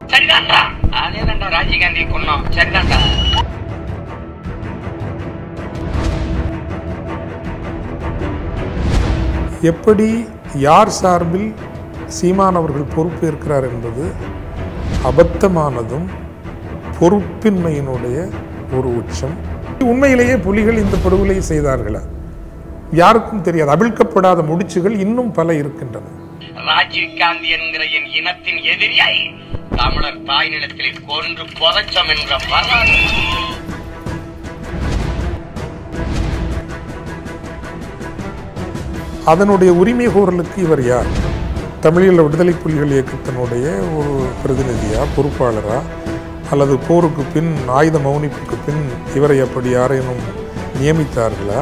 சரிதான்டா அதே தான்டா ராஜீவ்காந்தி கொன்னோம் சரிதான்டா எப்படி யார் சார்பில் சீமான் அவர்கள் பொறுப்பேற்கிறார் என்பது அபத்தமானதும் பொறுப்பின்மையினுடைய ஒரு உச்சம் உண்மையிலேயே புலிகள் இந்த படுகொலை செய்தார்களா யாருக்கும் தெரியாது அவிழ்க்கப்படாத முடிச்சுகள் இன்னும் பல இருக்கின்றன ராஜீவ்காந்தி என்கிற என் இனத்தின் எதிரியை தமிழர் தாய் நிலத்தில் கொன்று புதைச்சம் என்ற வரலாறு அதனுடைய உரிமை கோரலுக்கு இவர் யார் தமிழீழ விடுதலை புலிகள் இயக்கத்தினுடைய ஒரு பிரதிநிதியா பொறுப்பாளரா அல்லது போருக்கு பின் ஆயுத மௌனிப்புக்கு பின் இவரை அப்படி யாரேனும் நியமித்தார்களா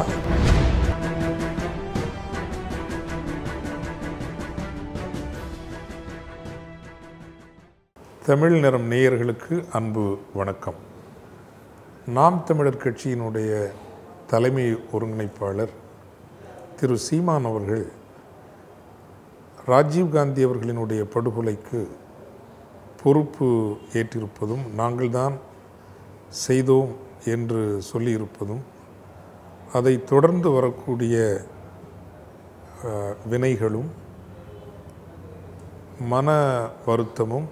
தமிழ் நிறம் நேயர்களுக்கு அன்பு வணக்கம் நாம் தமிழர் கட்சியினுடைய தலைமை ஒருங்கிணைப்பாளர் திரு சீமான் அவர்கள் ராஜீவ்காந்தி அவர்களினுடைய படுகொலைக்கு பொறுப்பு ஏற்றிருப்பதும் நாங்கள்தான் செய்தோம் என்று சொல்லியிருப்பதும் அதை தொடர்ந்து வரக்கூடிய அஹ், வினைகளும் மன வருத்தமும்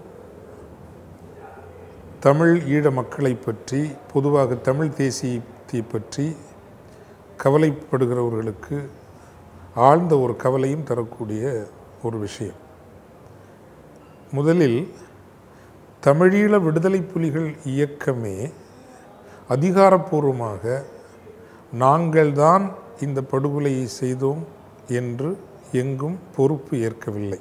தமிழ் ஈழ மக்களை பற்றி பொதுவாக தமிழ் தேசியத்தை பற்றி கவலைப்படுகிறவர்களுக்கு ஆழ்ந்த ஒரு கவலையும் தரக்கூடிய ஒரு விஷயம் முதலில் தமிழீழ விடுதலை புலிகள் இயக்கமே அதிகாரப்பூர்வமாக நாங்கள்தான் இந்த படுகொலையை செய்தோம் என்று எங்கும் பொறுப்பு ஏற்கவில்லை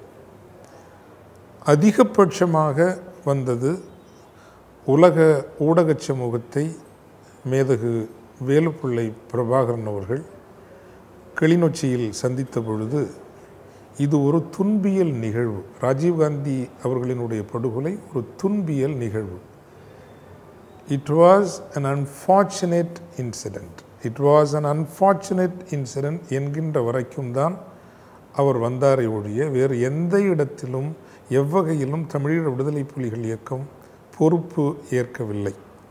அதிகபட்சமாக வந்தது உலக ஊடகச் சமூகத்தை மேதகு வேலுப்பிள்ளை பிரபாகரன் அவர்கள் கிளிநொச்சியில் சந்தித்த பொழுது இது ஒரு துன்பியல் நிகழ்வு ராஜீவ்காந்தி அவர்களினுடைய படுகொலை ஒரு துன்பியல் நிகழ்வு it was an unfortunate incident it was an unfortunate incident என்கின்ற வரைக்கும் தான் அவர் வந்தாரை ஒழிய வேறு எந்த இடத்திலும் எவ்வகையிலும் தமிழீழ விடுதலை புலிகள் இயக்கம் பொறுப்பு ஏற்கவில்லை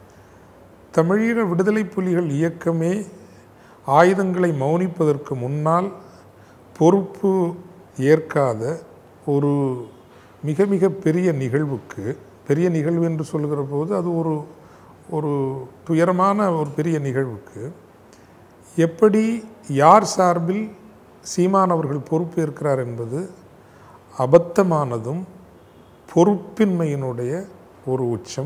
தமிழீழ விடுதலை புலிகள் இயக்கமே ஆயுதங்களை மௌனிப்பதற்கு முன்னால் பொறுப்பு ஏற்காத ஒரு மிக மிக பெரிய நிகழ்வுக்கு பெரிய நிகழ்வு என்று சொல்கிற போது அது ஒரு ஒரு துயரமான ஒரு பெரிய நிகழ்வுக்கு எப்படி யார் சார்பில் சீமான் அவர்கள் பொறுப்பேற்கிறார் என்பது அபத்தமானதும் பொறுப்பின்மையினுடைய ஒரு உச்சம்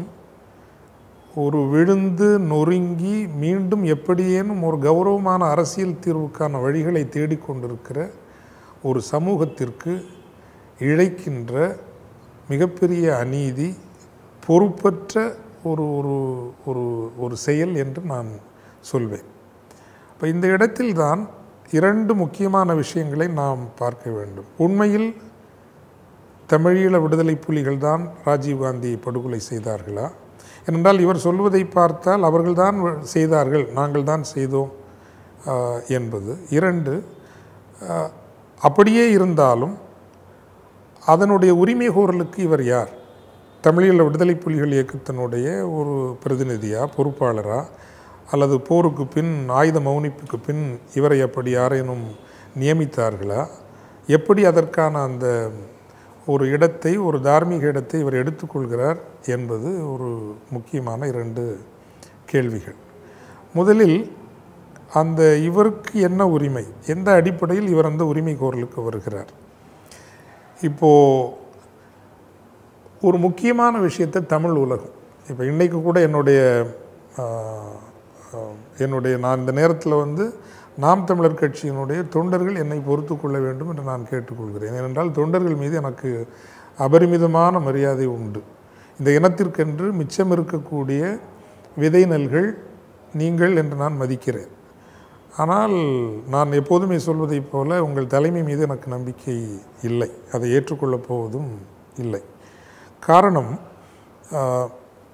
ஒரு விழுந்து நொறுங்கி மீண்டும் எப்படியேனும் ஒரு கௌரவமான அரசியல் தீர்வுக்கான வழிகளை தேடிக்கொண்டிருக்கிற ஒரு சமூகத்திற்கு இழைக்கின்ற மிகப்பெரிய அநீதி பொறுப்பற்ற ஒரு ஒரு ஒரு ஒரு செயல் என்று நான் சொல்வேன் இப்போ இந்த இடத்தில்தான் இரண்டு முக்கியமான விஷயங்களை நாம் பார்க்க வேண்டும் உண்மையில் தமிழீழ விடுதலை புலிகள் தான் ராஜீவ்காந்தியை படுகொலை செய்தார்களா ஏனென்றால் இவர் சொல்வதை பார்த்தால் அவர்கள்தான் செய்தார்கள் நாங்கள் தான் செய்தோம் ஆஹ், என்பது இரண்டு ஆஹ், அப்படியே இருந்தாலும் அதனுடைய உரிமை கோரலுக்கு இவர் யார் தமிழீழ விடுதலை புலிகள் இயக்கத்தினுடைய ஒரு பிரதிநிதியா பொறுப்பாளரா அல்லது போருக்கு பின் ஆயுத மௌனிப்புக்கு பின் இவரை அப்படி யாரேனும் நியமித்தார்களா எப்படி அதற்கான அந்த ஒரு இடத்தை ஒரு தார்மீக இடத்தை இவர் எடுத்துக்கொள்கிறார் என்பது ஒரு முக்கியமான இரண்டு கேள்விகள் முதலில் அந்த இவருக்கு என்ன உரிமை எந்த அடிப்படையில் இவர் அந்த உரிமை கோரலுக்கு வருகிறார் இப்போது ஒரு முக்கியமான விஷயத்தை தமிழ் உலகம் இப்போ இன்றைக்கு கூட என்னுடைய ஆஹ், ஆஹ், என்னுடைய நான் இந்த நேரத்தில் வந்து நாம் தமிழர் கட்சியினுடைய தொண்டர்கள் என்னை பொறுத்து கொள்ள வேண்டும் என்று நான் கேட்டுக்கொள்கிறேன் ஏனென்றால் தொண்டர்கள் மீது எனக்கு அபரிமிதமான மரியாதை உண்டு இந்த இனத்திற்கென்று மிச்சம் இருக்கக்கூடிய விதை நெல்கள் நீங்கள் என்று நான் மதிக்கிறேன் ஆனால் நான் எப்போதுமே சொல்வதைப் போல உங்கள் தலைமை மீது எனக்கு நம்பிக்கை இல்லை அதை ஏற்றுக்கொள்ளப் போவதும் இல்லை காரணம் ஆஹ்,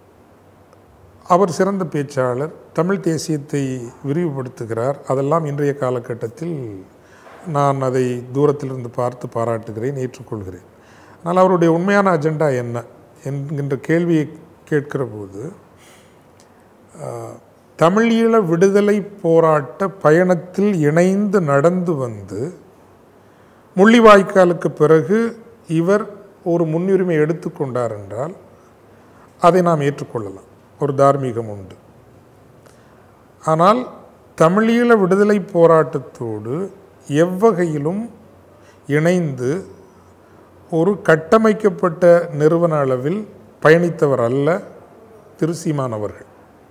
அவர் சிறந்த பேச்சாளர் தமிழ் தேசியத்தை விரிவுபடுத்துகிறார் அதெல்லாம் இன்றைய காலகட்டத்தில் நான் அதை தூரத்திலிருந்து பார்த்து பாராட்டுகிறேன் ஏற்றுக்கொள்கிறேன் ஆனால் அவருடைய உண்மையான அஜெண்டா என்ன என்கின்ற கேள்வியை கேட்கிற போது ஆஹ், தமிழீழ விடுதலை போராட்ட பயணத்தில் இணைந்து நடந்து வந்து முள்ளிவாய்க்காலுக்கு பிறகு இவர் ஒரு முன்னுரிமை எடுத்துக்கொண்டார் என்றால் அதை நாம் ஏற்றுக்கொள்ளலாம் ஒரு தார்மீகம் உண்டு ஆனால் தமிழீழ விடுதலை போராட்டத்தோடு எவ்வகையிலும் இணைந்து ஒரு கட்டமைக்கப்பட்ட நிறுவன அளவில் பயணித்தவர் அல்ல திரு சீமான் அவர்கள்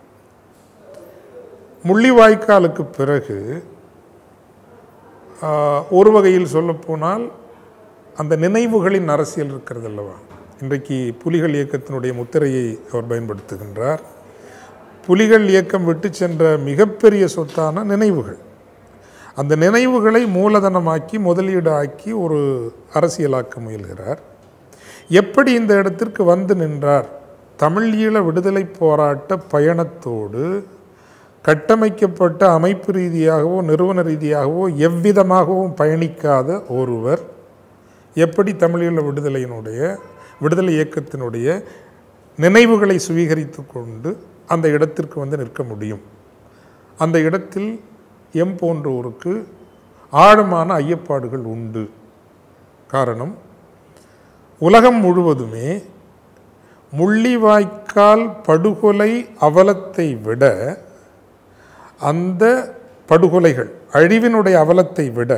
முள்ளிவாய்க்காலுக்கு பிறகு ஆஹ், ஒரு வகையில் சொல்லப்போனால் அந்த நினைவுகளின் அரசியல் இருக்கிறது அல்லவா இன்றைக்கு புலிகள் இயக்கத்தினுடைய முத்திரையை அவர் பயன்படுத்துகின்றார் புலிகள் இயக்கம் விட்டு சென்ற மிகப்பெரிய சொத்தான நினைவுகள் அந்த நினைவுகளை மூலதனமாக்கி முதலீடு ஆக்கி ஒரு அரசியலாக்க முயல்கிறார் எப்படி இந்த இடத்திற்கு வந்து நின்றார் தமிழீழ விடுதலை போராட்ட பயணத்தோடு கட்டமைக்கப்பட்ட அமைப்பு ரீதியாகவோ நிறுவன ரீதியாகவோ எவ்விதமாகவும் பயணிக்காத ஒருவர் எப்படி தமிழீழ விடுதலையினுடைய விடுதலை இயக்கத்தினுடைய நினைவுகளை சுவீகரித்து கொண்டு அந்த இடத்திற்கு வந்து நிற்க முடியும் அந்த இடத்தில் எம் போன்றோருக்கு ஆழமான ஐயப்பாடுகள் உண்டு காரணம் உலகம் முழுவதுமே முள்ளிவாய்க்கால் படுகொலை அவலத்தை விட அந்த படுகொலைகள் அழிவினுடைய அவலத்தை விட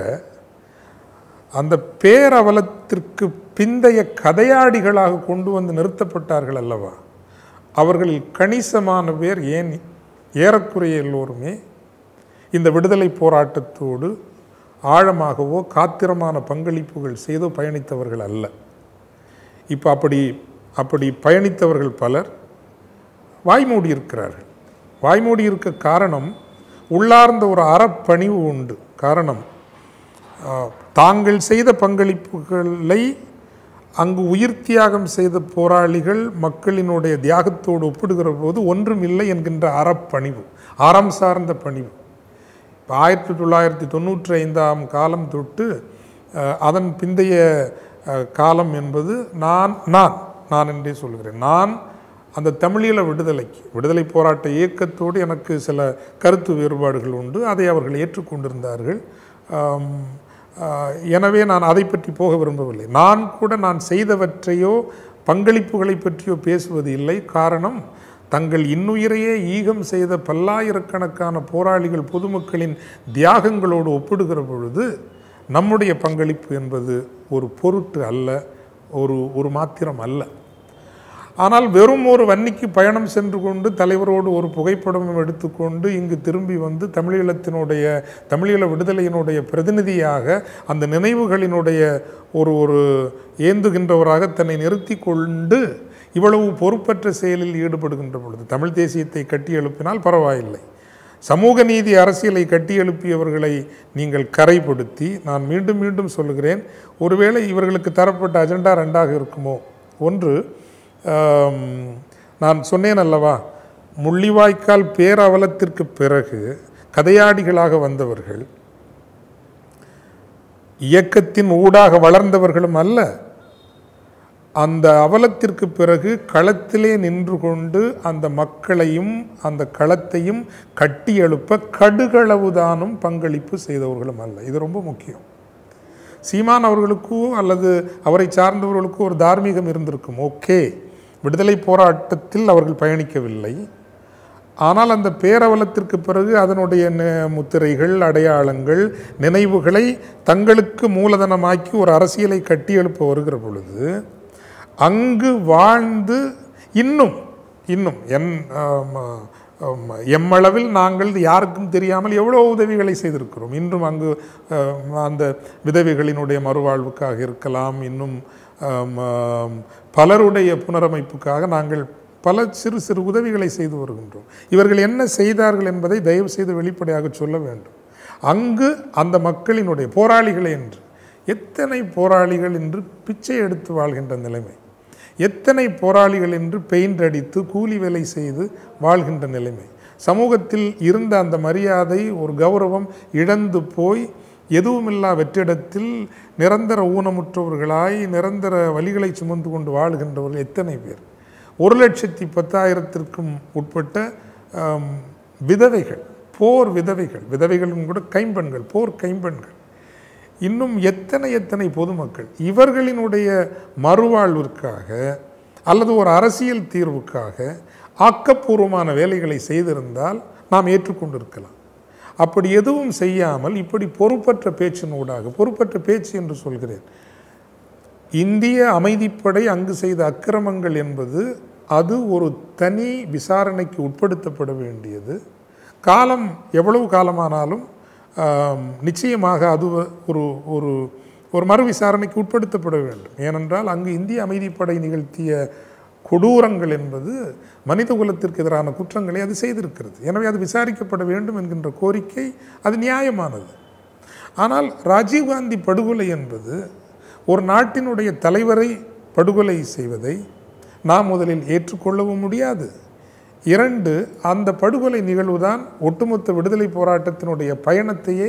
அந்த பேரவலத்திற்கு பிந்தைய கதையாடிகளாக கொண்டு வந்து நிறுத்தப்பட்டார்கள் அல்லவா அவர்களில் கணிசமான பேர் ஏன் ஏறக்குறைய எல்லோருமே இந்த விடுதலை போராட்டத்தோடு ஆழமாகவோ காத்திரமான பங்களிப்புகள் செய்தோ பயணித்தவர்கள் அல்ல இப்போ அப்படி அப்படி பயணித்தவர்கள் பலர் வாய்மூடி இருக்கிறார்கள் வாய்மூடி இருக்க காரணம் உள்ளார்ந்த ஒரு அறப்பணிவு உண்டு காரணம் ஆஹ், தாங்கள் செய்த பங்களிப்புகளை அங்கு உயிர் தியாகம் செய்த போராளிகள் மக்களினுடைய தியாகத்தோடு ஒப்பிடுகிற போது ஒன்றும் இல்லை என்கின்ற அறப்பணிவு அறம் சார்ந்த பணிவு இப்போ ஆயிரத்தி தொள்ளாயிரத்தி தொண்ணூற்றி ஐந்தாம் காலம் தொட்டு அஹ், அதன் பிந்தைய அஹ், காலம் என்பது நான் நான் நான் என்றே சொல்கிறேன் நான் அந்த தமிழீழ விடுதலைக்கு விடுதலை போராட்ட இயக்கத்தோடு எனக்கு சில கருத்து வேறுபாடுகள் உண்டு அதை அவர்கள் ஏற்றுக்கொண்டிருந்தார்கள் ஆம், ஆஹ், எனவே நான் அதை பற்றி போக விரும்பவில்லை நான் கூட நான் செய்தவற்றையோ பங்களிப்புகளை பற்றியோ பேசுவது இல்லை காரணம் தங்கள் இன்னுயிரையே ஈகம் செய்த பல்லாயிரக்கணக்கான போராளிகள் பொதுமக்களின் தியாகங்களோடு ஒப்பிடுகிற பொழுது நம்முடைய பங்களிப்பு என்பது ஒரு பொருட்டு அல்ல ஒரு ஒரு மாத்திரம் அல்ல ஆனால் வெறும் ஒரு வன்னிக்கு பயணம் சென்று கொண்டு தலைவரோடு ஒரு புகைப்படமும் எடுத்துக்கொண்டு இங்கு திரும்பி வந்து தமிழீழத்தினுடைய தமிழீழ விடுதலையினுடைய பிரதிநிதியாக அந்த நினைவுகளினுடைய ஒரு ஒரு ஏந்துகின்றவராக தன்னை நிறுத்தி கொண்டு இவ்வளவு பொறுப்பற்ற செயலில் ஈடுபடுகின்ற பொழுது தமிழ் தேசியத்தை கட்டி எழுப்பினால் பரவாயில்லை சமூக நீதி அரசியலை கட்டியெழுப்பியவர்களை நீங்கள் கரைப்படுத்தி நான் மீண்டும் மீண்டும் சொல்லுகிறேன் ஒருவேளை இவர்களுக்கு தரப்பட்ட அஜெண்டா ரெண்டாக இருக்குமோ ஒன்று ஆம், நான் சொன்னேன் அல்லவா முள்ளிவாய்க்கால் பேரவலத்திற்கு பிறகு கதையாடிகளாக வந்தவர்கள் இயக்கத்தின் ஊடாக வளர்ந்தவர்களும் அல்ல அந்த அவலத்திற்கு பிறகு களத்திலே நின்று கொண்டு அந்த மக்களையும் அந்த களத்தையும் கட்டி எழுப்ப கடுகளவுதானும் பங்களிப்பு செய்தவர்களும் அல்ல இது ரொம்ப முக்கியம் சீமான் அவர்களுக்கோ அல்லது அவரை சார்ந்தவர்களுக்கோ ஒரு தார்மீகம் இருந்திருக்கும் ஓகே விடுதலை போராட்டத்தில் அவர்கள் பயணிக்கவில்லை ஆனால் அந்த பேரவலத்திற்கு பிறகு அதனுடைய ந- முத்திரைகள் அடையாளங்கள் நினைவுகளை தங்களுக்கு மூலதனமாக்கி ஒரு அரசியலை கட்டியெழுப்ப வருகிற பொழுது அங்கு வாழ்ந்து இன்னும் இன்னும் என் ஆம், ஆம், எம்மளவில் நாங்கள் யாருக்கும் தெரியாமல் எவ்வளோ உதவிகளை செய்திருக்கிறோம் இன்றும் அங்கு ஆம், அந்த விதவைகளினுடைய மறுவாழ்வுக்காக இருக்கலாம் இன்னும் ஆம், ஆம், பலருடைய புனரமைப்புக்காக நாங்கள் பல சிறு சிறு உதவிகளை செய்து வருகின்றோம் இவர்கள் என்ன செய்தார்கள் என்பதை தயவு செய்து வெளிப்படையாக சொல்ல வேண்டும் அங்கு அந்த மக்களினுடைய போராளிகளை என்று எத்தனை போராளிகள் என்று பிச்சை எடுத்து வாழ்கின்ற நிலைமை எத்தனை போராளிகள் என்று பெயிண்ட் அடித்து கூலி வேலை செய்து வாழ்கின்ற நிலைமை சமூகத்தில் இருந்த அந்த மரியாதை ஒரு கௌரவம் இழந்து போய் எதுவுமில்லா வெற்றிடத்தில் நிரந்தர ஊனமுற்றவர்களாய் நிரந்தர வலிகளை சுமந்து கொண்டு வாழ்கின்றவர்கள் எத்தனை பேர் ஒரு லட்சத்தி பத்தாயிரத்திற்கும் உட்பட்ட ஆம், விதவைகள் போர் விதவைகள் விதவைகளும் கூட கைம்பெண்கள் போர் கைம்பெண்கள் இன்னும் எத்தனை எத்தனை பொதுமக்கள் இவர்களினுடைய மறுவாழ்விற்காக அல்லது ஒரு அரசியல் தீர்வுக்காக ஆக்கப்பூர்வமான வேலைகளை செய்திருந்தால் நாம் ஏற்றுக்கொண்டிருக்கலாம் அப்படி எதுவும் செய்யாமல் இப்படி பொறுப்பற்ற பேச்சினூடாக பொறுப்பற்ற பேச்சு என்று சொல்கிறேன் இந்திய அமைதிப்படை அங்கு செய்த அக்கிரமங்கள் என்பது அது ஒரு தனி விசாரணைக்கு உட்படுத்தப்பட வேண்டியது காலம் எவ்வளவு காலமானாலும் ஆம், நிச்சயமாக அது ஒரு ஒரு ஒரு மறு விசாரணைக்கு உட்படுத்தப்பட வேண்டும் ஏனென்றால் அங்கு இந்திய அமைதிப்படை நிகழ்த்திய கொடூரங்கள் என்பது மனித குலத்திற்கு எதிரான குற்றங்களை அது செய்திருக்கிறது எனவே அது விசாரிக்கப்பட வேண்டும் என்கின்ற கோரிக்கை அது நியாயமானது ஆனால் ராஜீவ்காந்தி படுகொலை என்பது ஒரு நாட்டினுடைய தலைவரை படுகொலை செய்வதை நாம் முதலில் ஏற்றுக்கொள்ளவும் முடியாது இரண்டு அந்த படுகொலை நிகழ்வுதான் ஒட்டுமொத்த விடுதலை போராட்டத்தினுடைய பயணத்தையே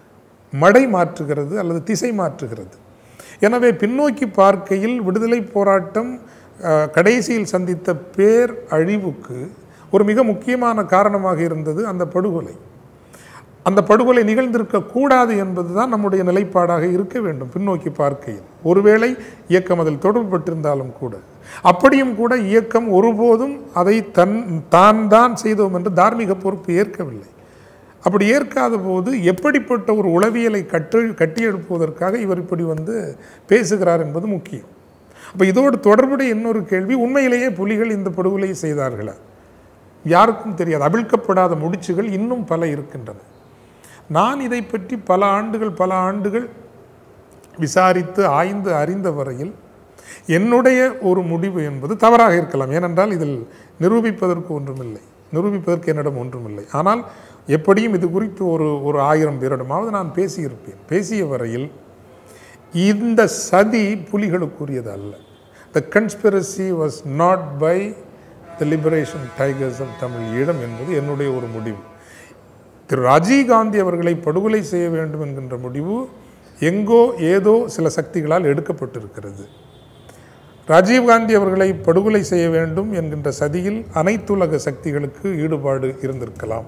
மடை மாற்றுகிறது அல்லது திசை மாற்றுகிறது எனவே பின்னோக்கி பார்க்கையில் விடுதலை போராட்டம் அஹ், கடைசியில் சந்தித்த பேர் அழிவுக்கு ஒரு மிக முக்கியமான காரணமாக இருந்தது அந்த படுகொலை அந்த படுகொலை நிகழ்ந்திருக்க கூடாது என்பதுதான் நம்முடைய நிலைப்பாடாக இருக்க வேண்டும் பின்னோக்கி பார்க்கையில் ஒருவேளை இயக்கம் அதில் தொடர்பட்டிருந்தாலும் கூட அப்படியும் கூட இயக்கம் ஒருபோதும் அதை தன் தான் தான் செய்தோம் என்று தார்மீக பொறுப்பு ஏற்கவில்லை அப்படி ஏற்காத போது எப்படிப்பட்ட ஒரு உளவியலை கட்டு கட்டியெழுப்புவதற்காக இவர் இப்படி வந்து பேசுகிறார் என்பது முக்கியம் அப்போ இதோடு தொடர்புடைய இன்னொரு கேள்வி உண்மையிலேயே புலிகள் இந்த படுகொலையை செய்தார்களா யாருக்கும் தெரியாது அவிழ்க்கப்படாத முடிச்சுகள் இன்னும் பல இருக்கின்றன நான் இதை பற்றி பல ஆண்டுகள் பல ஆண்டுகள் விசாரித்து ஆய்ந்து அறிந்த வரையில் என்னுடைய ஒரு முடிவு என்பது தவறாக இருக்கலாம் ஏனென்றால் இதில் நிரூபிப்பதற்கு ஒன்றுமில்லை நிரூபிப்பதற்கு என்னிடம் ஒன்றுமில்லை ஆனால் எப்படியும் இது குறித்து ஒரு ஒரு ஆயிரம் பேரிடமாவது நான் பேசியிருப்பேன் பேசிய வரையில் இந்த சதி புலிகளுக்குரியது அல்ல the conspiracy was not by the liberation tigers of Tamil Eelam என்பது என்னுடைய ஒரு முடிவு திரு ராஜீவ் காந்தி அவர்களை படுகொலை செய்ய வேண்டும் என்கின்ற முடிவு எங்கோ ஏதோ சில சக்திகளால் எடுக்கப்பட்டிருக்கிறது ராஜீவ் காந்தி அவர்களை படுகொலை செய்ய வேண்டும் என்கின்ற சதியில் அனைத்துலக சக்திகளுக்கு ஈடுபாடு இருந்திருக்கலாம்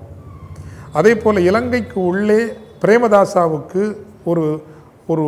அதே போல இலங்கைக்கு உள்ளே பிரேமதாசாவுக்கு ஒரு ஒரு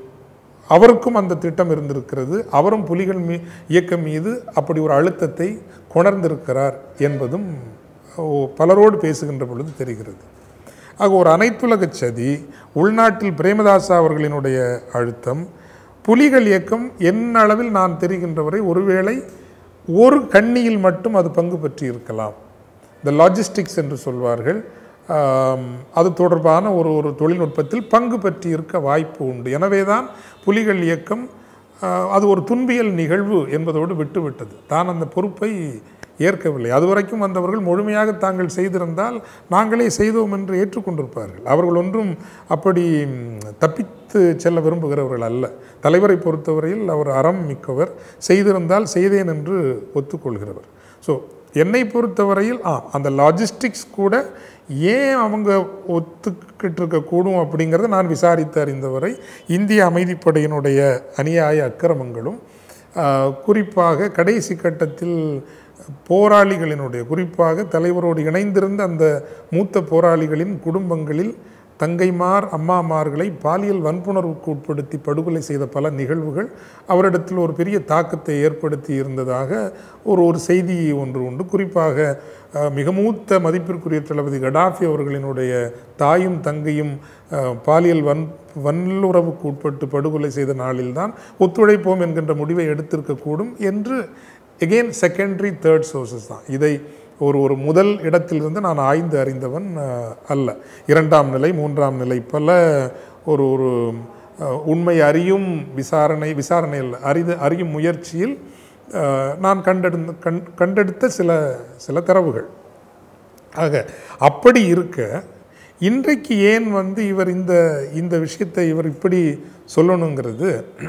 அவருக்கும் அந்த திட்டம் இருந்திருக்கிறது அவரும் புலிகள் மீ இயக்கம் மீது அப்படி ஒரு அழுத்தத்தை கொணர்ந்திருக்கிறார் என்பதும் ஓ, பலரோடு பேசுகின்ற பொழுது தெரிகிறது ஆக ஒரு அனைத்துலக சதி உள்நாட்டில் பிரேமதாசா அவர்களினுடைய அழுத்தம் புலிகள் இயக்கம் என்ன அளவில் நான் தெரிகின்றவரை ஒருவேளை ஒரு கண்ணியில் மட்டும் அது பங்கு பற்றி இருக்கலாம் இந்த லாஜிஸ்டிக்ஸ் என்று சொல்வார்கள் ஆம், அது தொடர்பான ஒரு ஒரு தொழில்நுட்பத்தில் பங்கு பற்றி இருக்க வாய்ப்பு உண்டு எனவே தான் புலிகள் இயக்கம் ஆ, அது ஒரு துன்பியல் நிகழ்வு என்பதோடு விட்டுவிட்டது தான் அந்த பொறுப்பை ஏற்கவில்லை அதுவரைக்கும் வந்தவர்கள் முழுமையாக தாங்கள் செய்திருந்தால் நாங்களே செய்தோம் என்று ஏற்றுக்கொண்டிருப்பார்கள் அவர்கள் ஒன்றும் அப்படி ம், தப்பித்து செல்ல விரும்புகிறவர்கள் அல்ல தலைவரை பொறுத்தவரையில் அவர் அறம் மிக்கவர் செய்திருந்தால் செய்தேன் என்று ஒத்துக்கொள்கிறவர் ஸோ என்னை பொறுத்தவரையில் ஆ அந்த லாஜிஸ்டிக்ஸ் கூட ஏன் அவங்க ஒத்துக்கிட்டு இருக்கக்கூடும் அப்படிங்கிறத நான் விசாரித்து அறிந்தவரை இந்திய அமைதிப்படையினுடைய அநியாய அக்கிரமங்களும் ஆ, குறிப்பாக கடைசி கட்டத்தில் போராளிகளினுடைய குறிப்பாக தலைவரோடு இணைந்திருந்த அந்த மூத்த போராளிகளின் குடும்பங்களில் தங்கைமார் அம்மாமார்களை பாலியல் வன்புணர்வுக்கு உட்படுத்தி படுகொலை செய்த பல நிகழ்வுகள் அவரிடத்தில் ஒரு பெரிய தாக்கத்தை ஏற்படுத்தி இருந்ததாக ஒரு ஒரு செய்தி ஒன்று உண்டு குறிப்பாக அஹ், மிக மூத்த மதிப்பிற்குரிய தளபதி கடாஃபி அவர்களினுடைய தாயும் தங்கையும் அஹ், பாலியல் வன் வன்லுறவுக்கு உட்பட்டு படுகொலை செய்த நாளில்தான் ஒத்துழைப்போம் என்கின்ற முடிவை எடுத்திருக்கக்கூடும் என்று எகெயின் செகண்டரி தேர்ட் சோர்சஸ் தான் இதை ஒரு ஒரு முதல் இடத்திலிருந்து நான் ஆய்ந்து அறிந்தவன் அஹ், அல்ல இரண்டாம் நிலை மூன்றாம் நிலை பல ஒரு ஒரு அஹ், உண்மை அறியும் விசாரணை விசாரணை அல்ல அறிது அறியும் முயற்சியில் அஹ், நான் கண்டெடுத்த கண் கண்டெடுத்த சில சில தரவுகள் ஆக அப்படி இருக்க இன்றைக்கு ஏன் வந்து இவர் இந்த இந்த விஷயத்தை இவர் இப்படி சொல்லணுங்கிறது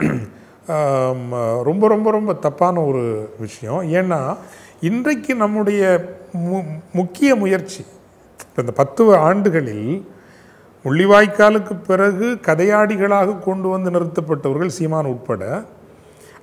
ஆம், ரொம்ப ரொம்ப ரொம்ப தப்பான ஒரு விஷயம் ஏன்னா இன்றைக்கு நம்முடைய மு முக்கிய முயற்சி இப்ப இந்த பத்து ஆண்டுகளில் முள்ளிவாய்க்காலுக்கு பிறகு கதையாடிகளாக கொண்டு வந்து நிறுத்தப்பட்டவர்கள் சீமான் உட்பட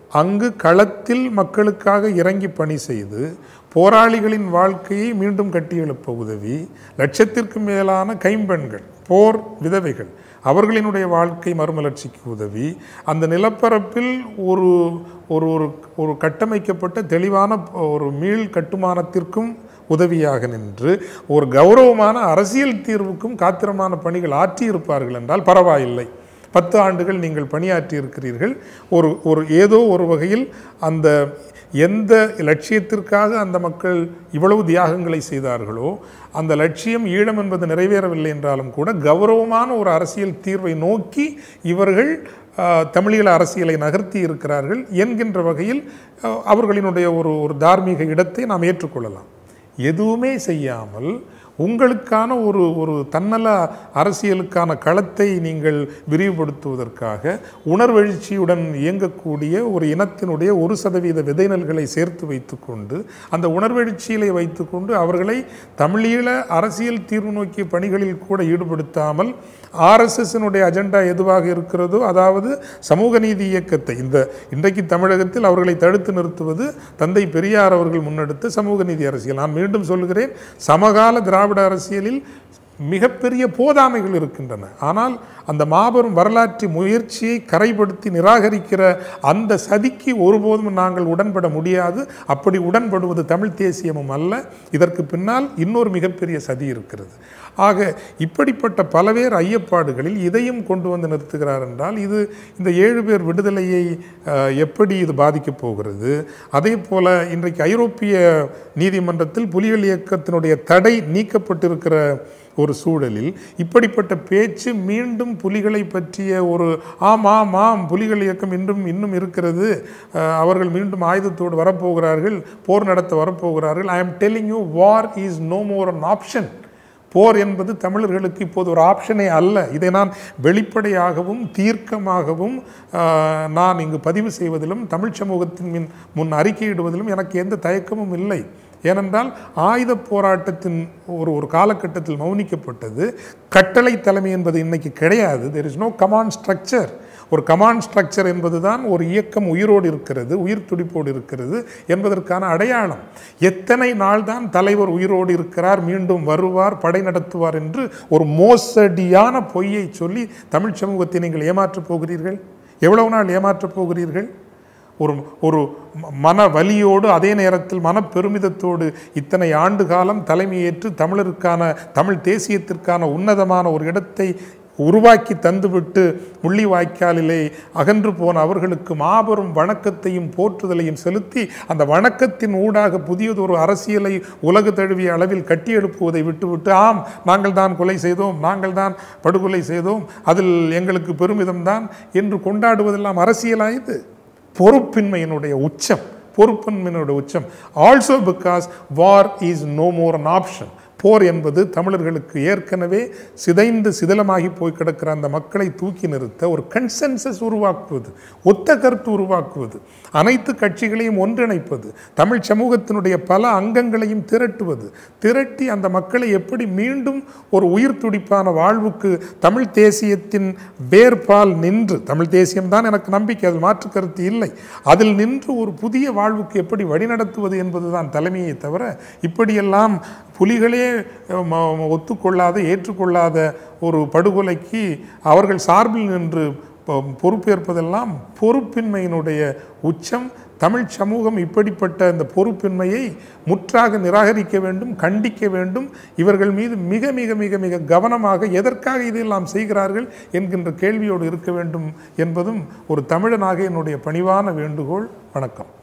அங்கு களத்தில் மக்களுக்காக இறங்கி பணி செய்து போராளிகளின் வாழ்க்கையை மீண்டும் கட்டியெழுப்ப உதவி லட்சத்திற்கும் மேலான கைம்பெண்கள் போர் விதவைகள் அவர்களினுடைய வாழ்க்கை மறுமலர்ச்சிக்கு உதவி அந்த நிலப்பரப்பில் ஒரு ஒரு ஒரு ஒரு கட்டமைக்கப்பட்ட தெளிவான ஒரு மீள் கட்டுமானத்திற்கும் உதவியாக நின்று ஒரு கௌரவமான அரசியல் தீர்வுக்கும் காத்திரமான பணிகள் ஆற்றியிருப்பார்கள் என்றால் பரவாயில்லை பத்து ஆண்டுகள் நீங்கள் பணியாற்றி இருக்கிறீர்கள் ஒரு ஒரு ஏதோ ஒரு வகையில் அந்த எந்த லட்சியத்திற்காக அந்த மக்கள் இவ்வளவு தியாகங்களை செய்தார்களோ அந்த லட்சியம் ஈழம் என்பது நிறைவேறவில்லை என்றாலும் கூட கௌரவமான ஒரு அரசியல் தீர்வை நோக்கி இவர்கள் ஆஹ், தமிழீழ அரசியலை நகர்த்தி இருக்கிறார்கள் என்கின்ற வகையில் ஆஹ், அவர்களினுடைய ஒரு ஒரு தார்மீக இடத்தை நாம் ஏற்றுக்கொள்ளலாம் எதுவுமே செய்யாமல் உங்களுக்கான ஒரு ஒரு தன்னல அரசியலுக்கான களத்தை நீங்கள் விரிவுபடுத்துவதற்காக உணர்வெழுச்சியுடன் இயங்கக்கூடிய ஒரு இனத்தினுடைய ஒரு சதவீத விதைநல்களை சேர்த்து வைத்துக்கொண்டு அந்த உணர்வெழுச்சியிலே வைத்துக்கொண்டு அவர்களை தமிழீழ அரசியல் தீர்வு நோக்கிய பணிகளில் கூட ஈடுபடுத்தாமல் ஆர்எஸ்எஸ்னுடைய அஜெண்டா எதுவாக இருக்கிறதோ அதாவது சமூக நீதி இயக்கத்தை இந்த இன்றைக்கு தமிழகத்தில் அவர்களை தடுத்து நிறுத்துவது தந்தை பெரியார் அவர்கள் முன்னெடுத்த சமூக நீதி அரசியல் நான் மீண்டும் சொல்கிறேன் சமகால திராவிட அரசியலில் மிகப்பெரிய போதாமைகள் இருக்கின்றன ஆனால் அந்த மாபெரும் வரலாற்று முயற்சியை கரைப்படுத்தி நிராகரிக்கிற அந்த சதிக்கு ஒருபோதும் நாங்கள் உடன்பட முடியாது அப்படி உடன்படுவது தமிழ் தேசியமும் அல்ல இதற்கு பின்னால் இன்னொரு மிகப்பெரிய சதி இருக்கிறது ஆக இப்படிப்பட்ட பலவேறு ஐயப்பாடுகளில் இதையும் கொண்டு வந்து நிறுத்துகிறார் என்றால் இது இந்த ஏழு பேர் விடுதலையை அஹ், எப்படி இது பாதிக்கப் போகிறது அதே போல இன்றைக்கு ஐரோப்பிய நீதிமன்றத்தில் புலிகள் இயக்கத்தினுடைய தடை நீக்கப்பட்டிருக்கிற ஒரு சூழலில் இப்படிப்பட்ட பேச்சு மீண்டும் புலிகளை பற்றிய ஒரு ஆம் ஆம் ஆம் புலிகள் இயக்கம் இன்றும் இன்னும் இருக்கிறது அஹ், அவர்கள் மீண்டும் ஆயுதத்தோடு வரப்போகிறார்கள் போர் நடத்த வரப்போகிறார்கள் I am telling you war is no more an option போர் என்பது தமிழர்களுக்கு இப்போது ஒரு ஆப்ஷனே அல்ல இதை நான் வெளிப்படையாகவும் தீர்க்கமாகவும் ஆஹ், நான் இங்கு பதிவு செய்வதிலும் தமிழ் சமூகத்தின் மின் முன் அறிக்கையிடுவதிலும் எனக்கு எந்த தயக்கமும் இல்லை ஏனென்றால் ஆயுத போராட்டத்தின் ஒரு ஒரு காலகட்டத்தில் மௌனிக்கப்பட்டது கட்டளை தலைமை என்பது இன்னைக்கு கிடையாது there is no command structure ஒரு கமாண்ட் ஸ்ட்ரக்சர் என்பதுதான் ஒரு இயக்கம் உயிரோடு இருக்கிறது உயிர் துடிப்போடு இருக்கிறது என்பதற்கான அடையாளம் எத்தனை நாள் தான் தலைவர் உயிரோடு இருக்கிறார் மீண்டும் வருவார் படை நடத்துவார் என்று ஒரு மோசடியான பொய்யை சொல்லி தமிழ் சமூகத்தை நீங்கள் ஏமாற்றப் போகிறீர்கள் எவ்வளவு நாள் ஏமாற்றப் போகிறீர்கள் ஒரு ஒரு ம- மன வலியோடு அதே நேரத்தில் மனப்பெருமிதத்தோடு இத்தனை ஆண்டு காலம் தலைமையேற்று தமிழருக்கான தமிழ் தேசியத்திற்கான உன்னதமான ஒரு இடத்தை உருவாக்கி தந்துவிட்டு முள்ளிவாய்க்காலிலே அகன்று போன அவர்களுக்கு மாபெரும் வணக்கத்தையும் போற்றுதலையும் செலுத்தி அந்த வணக்கத்தின் ஊடாக புதியதொரு அரசியலை உலகு தழுவிய அளவில் கட்டியெழுப்புவதை விட்டுவிட்டு ஆம் நாங்கள் தான் கொலை செய்தோம் நாங்கள் தான் படுகொலை செய்தோம் அதில் எங்களுக்கு பெருமிதம்தான் என்று கொண்டாடுவதெல்லாம் அரசியலாயுது பொறுப்பின்மையினுடைய உச்சம் பொறுப்பின்மையினுடைய உச்சம் also because war is no more an option போர் என்பது தமிழர்களுக்கு ஏற்கனவே சிதைந்து சிதிலமாகி போய் கிடக்கிற அந்த மக்களை தூக்கி நிறுத்த ஒரு கன்சென்சஸ் உருவாக்குவது ஒத்த கருத்து உருவாக்குவது அனைத்து கட்சிகளையும் ஒன்றிணைப்பது தமிழ் சமூகத்தினுடைய பல அங்கங்களையும் திரட்டுவது திரட்டி அந்த மக்களை எப்படி மீண்டும் ஒரு உயிர் துடிப்பான வாழ்வுக்கு தமிழ் தேசியத்தின் வேர்பால் நின்று தமிழ் தேசியம்தான் எனக்கு நம்பிக்கை அது மாற்று கருத்து இல்லை அதில் நின்று ஒரு புதிய வாழ்வுக்கு எப்படி வழிநடத்துவது என்பதுதான் தலைமையை தவிர இப்படியெல்லாம் புலிகளே அஹ், ம- ஒத்துக்கொள்ளாத ஏற்றுக்கொள்ளாத ஒரு படுகொலைக்கு அவர்கள் சார்பில் நின்று பொ- பொறுப்பேற்பதெல்லாம் பொறுப்பின்மையினுடைய உச்சம் தமிழ் சமூகம் இப்படிப்பட்ட இந்த பொறுப்பின்மையை முற்றாக நிராகரிக்க வேண்டும் கண்டிக்க வேண்டும் இவர்கள் மீது மிக மிக மிக மிக கவனமாக எதற்காக இதையெல்லாம் செய்கிறார்கள் என்கின்ற கேள்வியோடு இருக்க வேண்டும் என்பதும் ஒரு தமிழனாக என்னுடைய பணிவான வேண்டுகோள் வணக்கம்